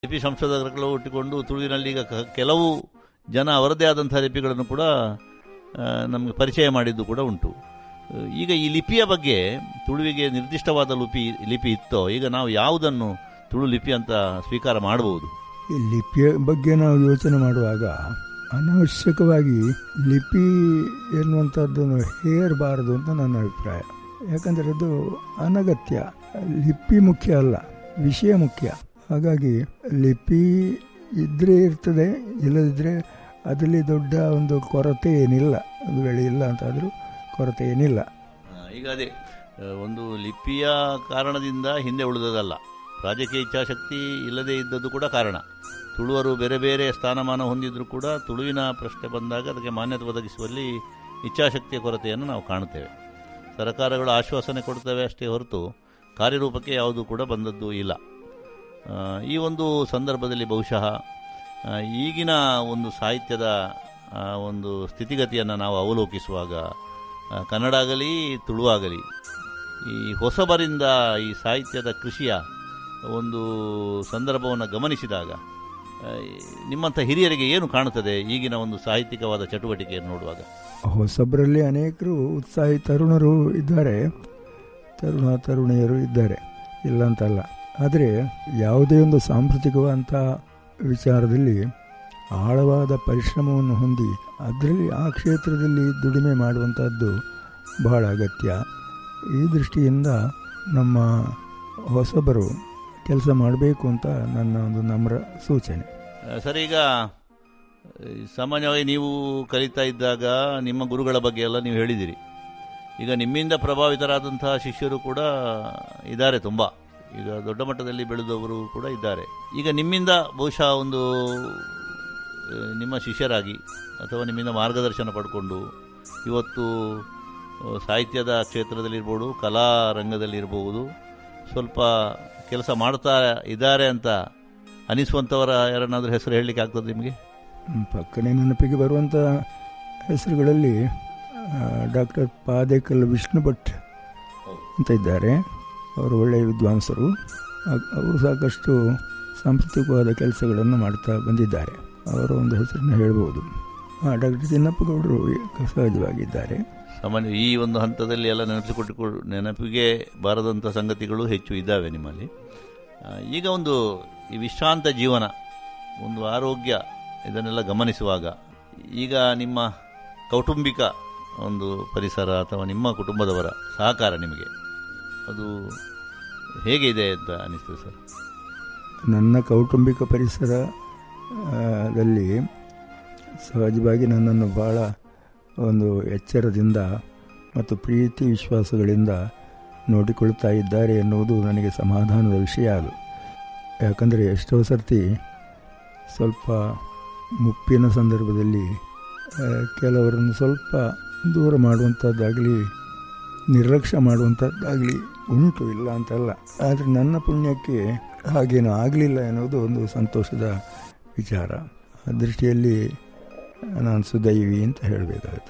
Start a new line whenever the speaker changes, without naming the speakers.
ಲಿಪಿ ಸಂಶೋಧಕರು ಒಟ್ಟಿಕೊಂಡು ತುಳುವಿನಲ್ಲಿ ಈಗ ಕ- ಕೆಲವು ಜನ ಅವರದ್ದೇ ಆದಂತಹ ಲಿಪಿಗಳನ್ನು ಕೂಡ ಆ, ನಮಗೆ ಪರಿಚಯ ಮಾಡಿದ್ದು ಕೂಡ ಉಂಟು ಆ, ಈಗ ಈ ಲಿಪಿಯ ಬಗ್ಗೆ ತುಳುವಿಗೆ ನಿರ್ದಿಷ್ಟವಾದ ಲಿಪಿ ಲಿಪಿ ಇತ್ತೋ ಈಗ ನಾವು ಯಾವುದನ್ನು ತುಳು ಲಿಪಿ ಅಂತ ಸ್ವೀಕಾರ ಮಾಡಬಹುದು
ಈ ಲಿಪಿಯ ಬಗ್ಗೆ ನಾವು ಯೋಚನೆ ಮಾಡುವಾಗ ಅನಾವಶ್ಯಕವಾಗಿ ಲಿಪಿ ಎನ್ನುವಂಥದ್ದನ್ನು ಹೇರಬಾರದು ಅಂತ ನನ್ನ ಅಭಿಪ್ರಾಯ ಯಾಕಂದರೆ ಅದು ಅನಗತ್ಯ ಲಿಪಿ ಮುಖ್ಯ ಅಲ್ಲ ವಿಷಯ ಮುಖ್ಯ ಹಾಗಾಗಿ ಲಿಪಿ ಇದ್ರೆ ಇರ್ತದೆ ಇಲ್ಲದಿದ್ದರೆ ಅದರಲ್ಲಿ ದೊಡ್ಡ ಒಂದು ಕೊರತೆ ಏನಿಲ್ಲ ಒಂದು ವೇಳೆ ಇಲ್ಲ ಅಂತಾದರೂ ಕೊರತೆ ಏನಿಲ್ಲ
ಆ, ಈಗ ಅದೇ ಆ, ಒಂದು ಲಿಪಿಯ ಕಾರಣದಿಂದ ಹಿಂದೆ ಉಳಿದದಲ್ಲ ರಾಜಕೀಯ ಇಚ್ಛಾಶಕ್ತಿ ಇಲ್ಲದೇ ಇದ್ದದ್ದು ಕೂಡ ಕಾರಣ ತುಳುವರು ಬೇರೆ ಬೇರೆ ಸ್ಥಾನಮಾನ ಹೊಂದಿದ್ರು ಕೂಡ ತುಳುವಿನ ಪ್ರಶ್ನೆ ಬಂದಾಗ ಅದಕ್ಕೆ ಮಾನ್ಯತೆ ಒದಗಿಸುವಲ್ಲಿ ಇಚ್ಛಾಶಕ್ತಿಯ ಕೊರತೆಯನ್ನು ನಾವು ಕಾಣುತ್ತೇವೆ ಸರ್ಕಾರಗಳು ಆಶ್ವಾಸನೆ ಕೊಡ್ತವೆ ಅಷ್ಟೇ ಹೊರತು ಕಾರ್ಯರೂಪಕ್ಕೆ ಯಾವುದು ಕೂಡ ಬಂದದ್ದು ಇಲ್ಲ ಆ, ಈ ಒಂದು ಸಂದರ್ಭದಲ್ಲಿ ಬಹುಶಃ ಆ, ಈಗಿನ ಒಂದು ಸಾಹಿತ್ಯದ ಆ, ಒಂದು ಸ್ಥಿತಿಗತಿಯನ್ನು ನಾವು ಅವಲೋಕಿಸುವಾಗ ಆ, ಕನ್ನಡ ಆಗಲಿ ತುಳು ಆಗಲಿ ಈ ಹೊಸಬರಿಂದ ಈ ಸಾಹಿತ್ಯದ ಕೃಷಿಯ ಒಂದು ಸಂದರ್ಭವನ್ನು ಗಮನಿಸಿದಾಗ ಆ, ನಿಮ್ಮಂಥ ಹಿರಿಯರಿಗೆ ಏನು ಕಾಣುತ್ತದೆ ಈಗಿನ ಒಂದು ಸಾಹಿತ್ಯಿಕವಾದ ಚಟುವಟಿಕೆಯನ್ನು ನೋಡುವಾಗ
ಹೊಸಬರಲ್ಲಿ ಅನೇಕರು ಉತ್ಸಾಹಿ ತರುಣರು ಇದ್ದಾರೆ ತರುಣ ತರುಣಿಯರು ಇದ್ದಾರೆ ಇಲ್ಲ ಅಂತಲ್ಲ ಆದರೆ ಯಾವುದೇ ಒಂದು ಸಾಂಸ್ಕೃತಿಕವಂಥ ವಿಚಾರದಲ್ಲಿ ಆಳವಾದ ಪರಿಶ್ರಮವನ್ನು ಹೊಂದಿ ಅದರಲ್ಲಿ ಆ ಕ್ಷೇತ್ರದಲ್ಲಿ ದುಡಿಮೆ ಮಾಡುವಂಥದ್ದು ಬಹಳ ಅಗತ್ಯ ಈ ದೃಷ್ಟಿಯಿಂದ ನಮ್ಮ ಹೊಸಬರು ಕೆಲಸ ಮಾಡಬೇಕು ಅಂತ ನನ್ನ ಒಂದು ನಮ್ರ ಸೂಚನೆ
ಆ, ಸರ್ ಈಗ ಈ ಸಾಮಾನ್ಯವಾಗಿ ನೀವು ಕಲಿತಾ ಇದ್ದಾಗ ನಿಮ್ಮ ಗುರುಗಳ ಬಗ್ಗೆ ಎಲ್ಲ ನೀವು ಹೇಳಿದಿರಿ ಈಗ ನಿಮ್ಮಿಂದ ಪ್ರಭಾವಿತರಾದಂತಹ ಶಿಷ್ಯರು ಕೂಡ ಇದ್ದಾರೆ ತುಂಬ ಈಗ ದೊಡ್ಡ ಮಟ್ಟದಲ್ಲಿ ಬೆಳೆದವರು ಕೂಡ ಇದ್ದಾರೆ ಈಗ ನಿಮ್ಮಿಂದ ಬಹುಶಃ ಒಂದು ಆ, ನಿಮ್ಮ ಶಿಷ್ಯರಾಗಿ ಅಥವಾ ನಿಮ್ಮಿಂದ ಮಾರ್ಗದರ್ಶನ ಪಡ್ಕೊಂಡು ಇವತ್ತು ಆ, ಸಾಹಿತ್ಯದ ಕ್ಷೇತ್ರದಲ್ಲಿರ್ಬೋದು ಕಲಾ ರಂಗದಲ್ಲಿರ್ಬೋದು ಸ್ವಲ್ಪ ಕೆಲಸ ಮಾಡ್ತಾ ಇದ್ದಾರೆ ಅಂತ ಅನಿಸುವಂಥವರ ಯಾರನ್ನಾದ್ರೂ ಹೆಸರು ಹೇಳಲಿಕ್ಕೆ ಆಗ್ತದೆ ನಿಮಗೆ
ಹ್ಮ್, ಪಕ್ಕನೆ ನೆನಪಿಗೆ ಬರುವಂಥ ಹೆಸರುಗಳಲ್ಲಿ ಡಾಕ್ಟರ್ ಪಾದೇಕಲ್ ವಿಷ್ಣು ಭಟ್ ಅಂತ ಇದ್ದಾರೆ ಅವರು ಒಳ್ಳೆಯ ವಿದ್ವಾಂಸರು ಅ- ಅವರು ಸಾಕಷ್ಟು ಸಾಂಸ್ಕೃತಿಕವಾದ ಕೆಲಸಗಳನ್ನು ಮಾಡ್ತಾ ಬಂದಿದ್ದಾರೆ ಅವರ ಒಂದು ಹೆಸರನ್ನು ಹೇಳ್ಬೋದು ಹಾಂ ಡಾಕ್ಟರ್ ಚಿನ್ನಪ್ಪಗೌಡರು ಸಹಜವಾಗಿದ್ದಾರೆ
ಸಾಮಾನ್ಯ ಈ ಒಂದು ಹಂತದಲ್ಲಿ ಎಲ್ಲ ನೆನಪಿಸಿಕೊಟ್ಟುಕೊಳ್ಳು ನೆನಪಿಗೆ ಬಾರದಂಥ ಸಂಗತಿಗಳು ಹೆಚ್ಚು ಇದ್ದಾವೆ ನಿಮ್ಮಲ್ಲಿ ಆ, ಈಗ ಒಂದು ಈ ವಿಶ್ರಾಂತ ಜೀವನ ಒಂದು ಆರೋಗ್ಯ ಇದನ್ನೆಲ್ಲ ಗಮನಿಸುವಾಗ ಈಗ ನಿಮ್ಮ ಕೌಟುಂಬಿಕ ಒಂದು ಪರಿಸರ ಅಥವಾ ನಿಮ್ಮ ಕುಟುಂಬದವರ ಸಹಕಾರ ನಿಮಗೆ ಅದು ಹೇಗೆ ಇದೆ ಅಂತ ಅನಿಸ್ತದೆ ಸರ್
ನನ್ನ ಕೌಟುಂಬಿಕ ಪರಿಸರ ಆ, ದಲ್ಲಿ ಸಹಜವಾಗಿ ನನ್ನನ್ನು ಭಾಳ ಒಂದು ಎಚ್ಚರದಿಂದ ಮತ್ತು ಪ್ರೀತಿ ವಿಶ್ವಾಸಗಳಿಂದ ನೋಡಿಕೊಳ್ತಾ ಇದ್ದಾರೆ ಎನ್ನುವುದು ನನಗೆ ಸಮಾಧಾನದ ವಿಷಯ ಅದು ಯಾಕಂದರೆ ಎಷ್ಟೋ ಸರ್ತಿ ಸ್ವಲ್ಪ ಮುಪ್ಪಿನ ಸಂದರ್ಭದಲ್ಲಿ ಆ, ಕೆಲವರನ್ನು ಸ್ವಲ್ಪ ದೂರ ಮಾಡುವಂಥದ್ದಾಗಲಿ ನಿರ್ಲಕ್ಷ್ಯ ಮಾಡುವಂಥದ್ದಾಗಲಿ ಉಂಟು ಇಲ್ಲ ಅಂತಲ್ಲ ಆದರೆ ನನ್ನ ಪುಣ್ಯಕ್ಕೆ ಹಾಗೇನೂ ಆಗಲಿಲ್ಲ ಎನ್ನುವುದು ಒಂದು ಸಂತೋಷದ ವಿಚಾರ ಆ ದೃಷ್ಟಿಯಲ್ಲಿ ನಾನು ಸುದೈವಿ ಅಂತ ಹೇಳಬೇಕಾಗುತ್ತೆ